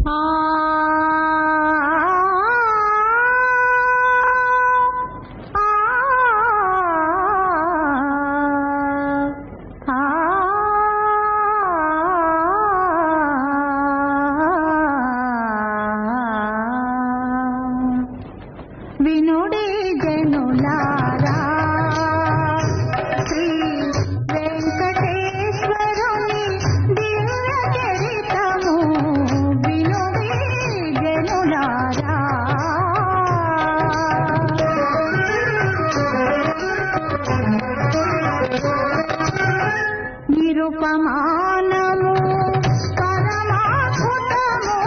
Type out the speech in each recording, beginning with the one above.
వినుడి జనులారా శ్రీ వెంకటేశ్వరుని దివ్య చరితము వినుడి జనులారా నిరుపమానము పరమాద్భుతము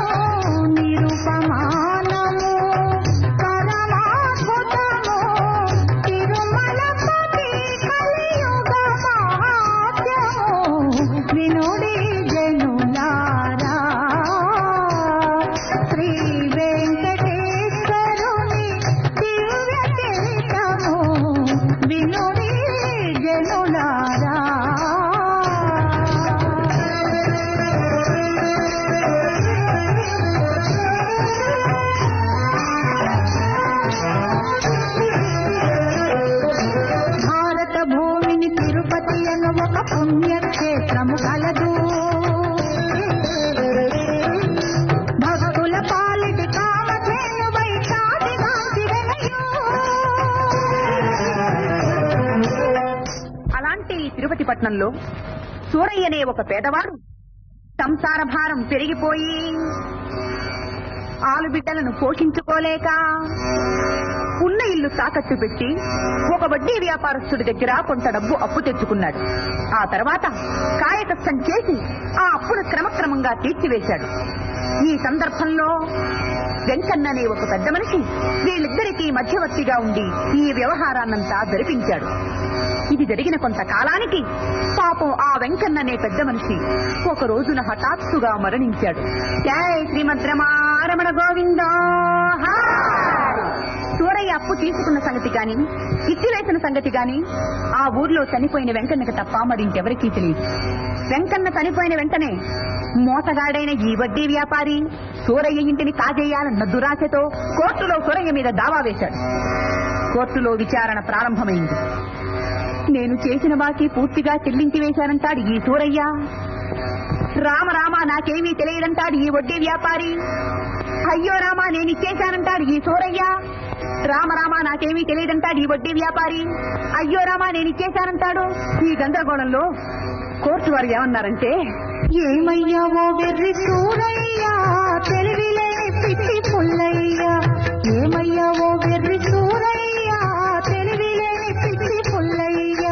నిరుపమానము పరమాద్భుతము తిరుమలపతి కలియుగ మహాత్యము వినుడి జనులారా శ్రీ వెంకటేశ్వరుని దివ్య చరితము వినుడి జనులారా భారత భూమిని తిరుపతి అను ఒక పుణ్యక్షేత్రము కలదు భక్తుల పాలిటి కామధేను వైశాఖి అలాంటి ఈ తిరుపతి పట్నంలో సూరయ్య అనే ఒక పేదవాడు సంసార భారం పెరిగిపోయి ఆలుబిడ్డలను పోషించుకోలేక ఉన్న ఇల్లు తాకట్టు పెట్టి ఒక వడ్డీ వ్యాపారస్తుడి దగ్గర కొంత డబ్బు అప్పు తెచ్చుకున్నాడు ఆ తర్వాత కాయకష్టం చేసి ఆ అప్పును క్రమక్రమంగా తీర్చివేశాడు ఈ సందర్భంలో వెంకన్న అనే ఒక పెద్ద మనిషి వీళ్ళిద్దరికీ మధ్యవర్తిగా ఉండి ఈ వ్యవహారాన్నంతా జరిపించాడు ఇది జరిగిన కొంతకాలానికి పాపం ఆ వెంకన్న అనే పెద్ద మనిషి ఒక రోజున హఠాత్తుగా మరణించాడు జై శ్రీమద్రమారమణ గోవిందో హాయ్! సూరయ్య అప్పు తీసుకున్న సంగతి గాని ఇచ్చివేసిన సంగతి గాని ఆ ఊర్లో చనిపోయిన వెంకన్నకు తప్ప మరింకెవరికీ తెలియదు వెంకన్న చనిపోయిన వెంటనే మోసగాడైన ఈ వడ్డీ వ్యాపారి సూరయ్య ఇంటిని కాజేయాలన్న దురాశతో కోర్టులో సూరయ్య మీద దావా వేశాడు కోర్టులో విచారణ ప్రారంభమైంది నేను చేసిన బాకీ పూర్తిగా చెల్లించి వేశానంటాడు ఈ సూరయ్య రామ రామ నాకేమీ తెలియదంటాడు ఈ వడ్డీ వ్యాపారి అయ్యో రామ నేను ఇచ్చేశానంటాడు ఈ సూరయ్య రామ రామ నాకేమీ తెలియదంటాడు ఈ వడ్డీ వ్యాపారి అయ్యో రామ నేను ఇచ్చేశానంటాడు ఈ గందరగోళంలో కోర్టు వారు ఏమన్నారంటే ఏమయ్యా ఓ వెర్రి సూరయ్యా తెలివిలేని పిచ్చి పుల్లయ్యా ఏమయ్యా ఓ వెర్రి సూరయ్యా తెలివిలేని పిచ్చి పుల్లయ్యా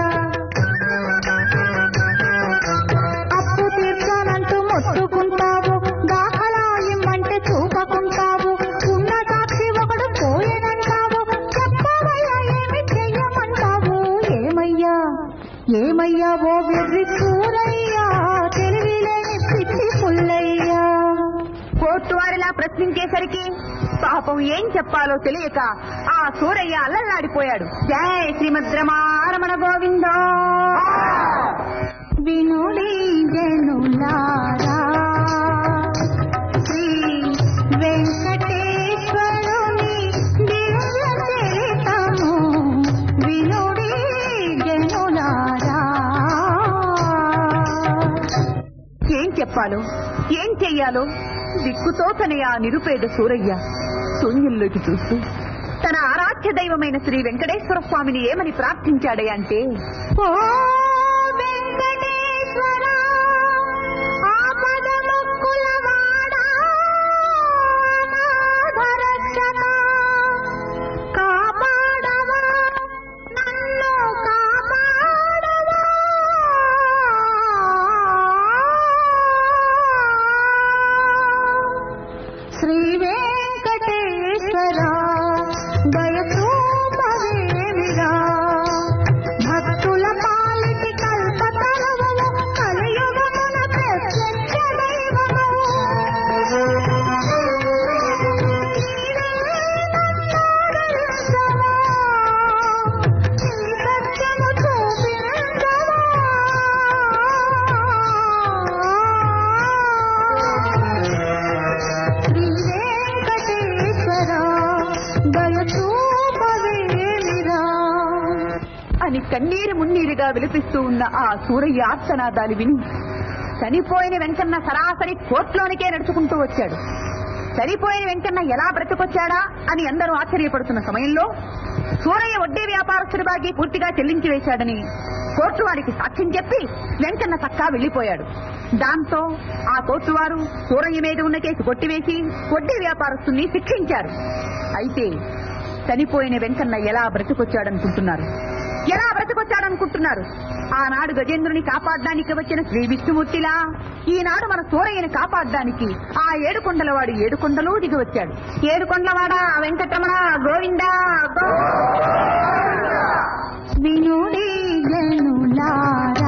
అప్పు తీర్చానంటూ మొత్తుకుంటావు దాఖలా ఇమ్మంటే చూపకుంటావు ఉన్న సాక్షి ఒకడు పోయేనంటావు చెప్పవయ్యా ఏమి చెయ్యమంటావు ఏమయ్యా ఏమయ్యా ఓ వెర్రి సూరయ్యా తెలివిలేని పిచ్చి పుల్లయ్యా కోర్టు వారిలా ప్రశ్నించేసరికి పాపం ఏం చెప్పాలో తెలియక ఆ సూరయ్య అల్లల్లాడిపోయాడు జై శ్రీమద్రమారమణ గోవిందో వినుడి జనులారా శ్రీ వెంకటేశ్వరుని దివ్య చరితము వినుడి జనులారా ఏం చెప్పాలో ఏం చెయ్యాలో దిక్కుతోతనే ఆ నిరుపేద సూరయ్య శూన్యంలోకి చూస్తూ తన ఆరాధ్య దైవమైన శ్రీ వెంకటేశ్వర స్వామిని ఏమని ప్రార్థించాడే అంటే ఓ వెంకటేశ్వర ఆపద మొక్కులవాడా అనాథరక్షక కాపాడవా నన్ను కాపాడవా శ్రీ వెంకటేశ్వర దయచూపవేమిరా భక్తుల పాలిట కన్నీరు మున్నీరుగా విలిపిస్తూ ఉన్న ఆ సూరయ్య ఆర్తనాదాలు విని చనిపోయిన వెంకన్న సరాసరి కోర్టులోనికే నడుచుకుంటూ వచ్చాడు చనిపోయిన వెంకన్న ఎలా బ్రతికొచ్చాడా అని అందరూ ఆశ్చర్యపడుతున్న సమయంలో సూరయ్య వడ్డీ వ్యాపారస్తుడి బాగి పూర్తిగా చెల్లించి వేశాడని కోర్టు వారికి సాక్ష్యం చెప్పి వెంకన్న చక్కా వెళ్లిపోయాడు దాంతో ఆ కోర్టు వారు సూరయ్య మీద ఉన్న కేసు కొట్టివేసి వడ్డీ వ్యాపారస్తుని శిక్షించారు అయితే చనిపోయిన వెంకన్న ఎలా బ్రతికొచ్చాడనుకుంటున్నారు ఎలా బ్రతికొచ్చాడనుకుంటున్నారు ఆనాడు గజేంద్రుని కాపాడడానికి వచ్చిన శ్రీ విష్ణుమూర్తిలా ఈనాడు మన సూరయ్యని కాపాడడానికి ఆ ఏడుకొండలవాడు ఏడుకొండలు దిగి వచ్చాడు ఏడుకొండలవాడ వెంకటరమణ గోవిందా వినుడి జనులారా